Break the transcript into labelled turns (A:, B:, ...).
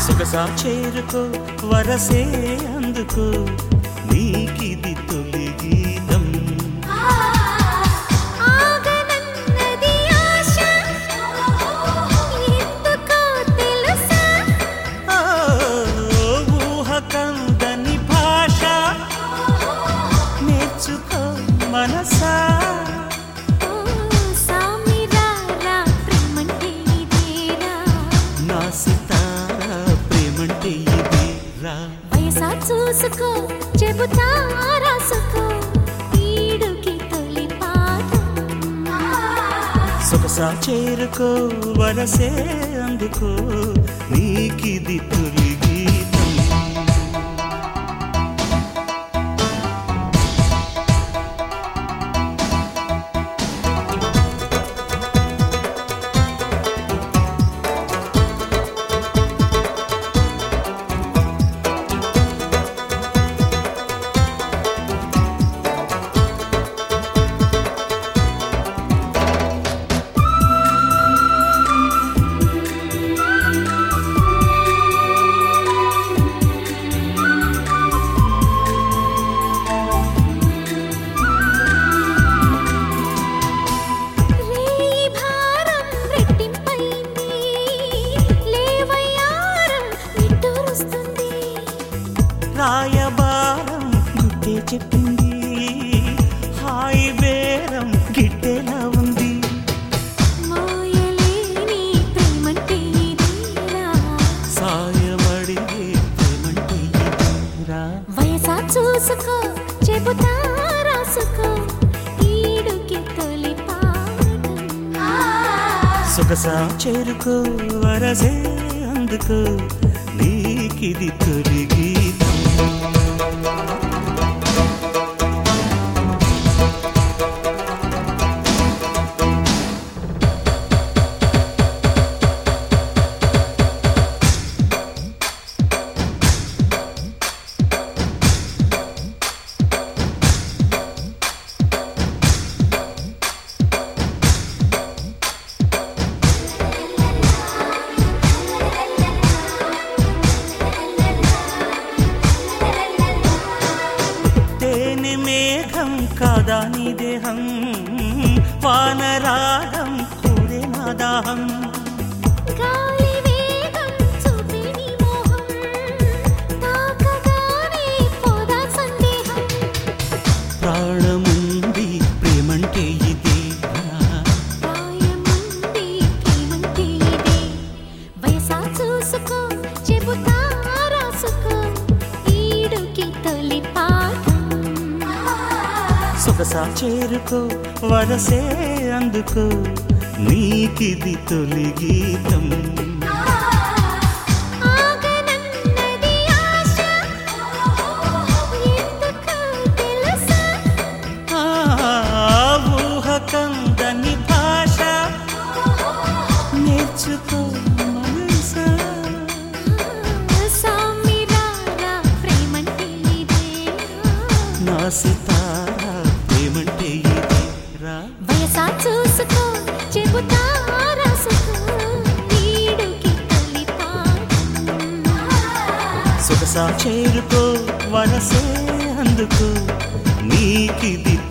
A: సొగసా చేరుకో వరసే అందుకో నీకిది తొలి గీతం
B: ఆగనన్నది ఆశ ఎందుకో తెలుసా
A: ఆ, ఊహ కందని భాష నేర్చుకో మనసా
B: ఓ సామిరారా ప్రేమంటే ఇదేరా
A: నా సితారా ప్రేమంటే ఇది రా
B: వయసా చూసుకో చెబుతా రాసుకో ఈడుకి తొలి పాఠం
A: సొగసా చేరుకో వరసే అందుకో నీకిది తొలి గీతం
B: రేయి భారం రెట్టింపైంది లేవయ్యారం నిట్టూరుస్తుంది
A: రాయబారం గుట్టే చెప్పింది హాయి బేరం గిట్టేలా ఉంది
B: మోయలేని ప్రేమంటే ఇదేరా
A: సాయమడిగే ప్రేమంటే ఇదిరా
B: వయసా చూసుకో చెబుతా రాసుకో ఈడుకి తొలి పాఠం
A: సొగసా చేరుకో వరసే అందుకో నీకిది తొలి గీతం తేనె మేఘం కాదా నీ దేహం వానరాగం కూడే నా దాహం
B: గాలి వేగం చూపే నీ మోహం తాకగానే పోదా సందేహం
A: ప్రాణముంది ప్రేమంటే ఇదే
B: ప్రాయముంది ప్రేమంటే ఇదే వయసా చూసుకో చెబుతా రాసుకో ఈడుకి తొలి పాఠం
A: సొగసా చేరుకో వరసే అందుకో నీకిది తొలి గీతం
B: ఆగనన్నది ఆశ ఎందుకో తెలుసా
A: ఆ ఊహ కందని భాష నేర్చుకో మనసా
B: సామిరారా ప్రేమంటే ఇదేరా
A: నా సితారా ప్రేమంటే ఇదే రా
B: వయసా చూసుకో చెబుతా రాసుకో ఈడుకి తొలి పాఠం
A: సొగసా చేరుకో వరసే అందుకో నీకిది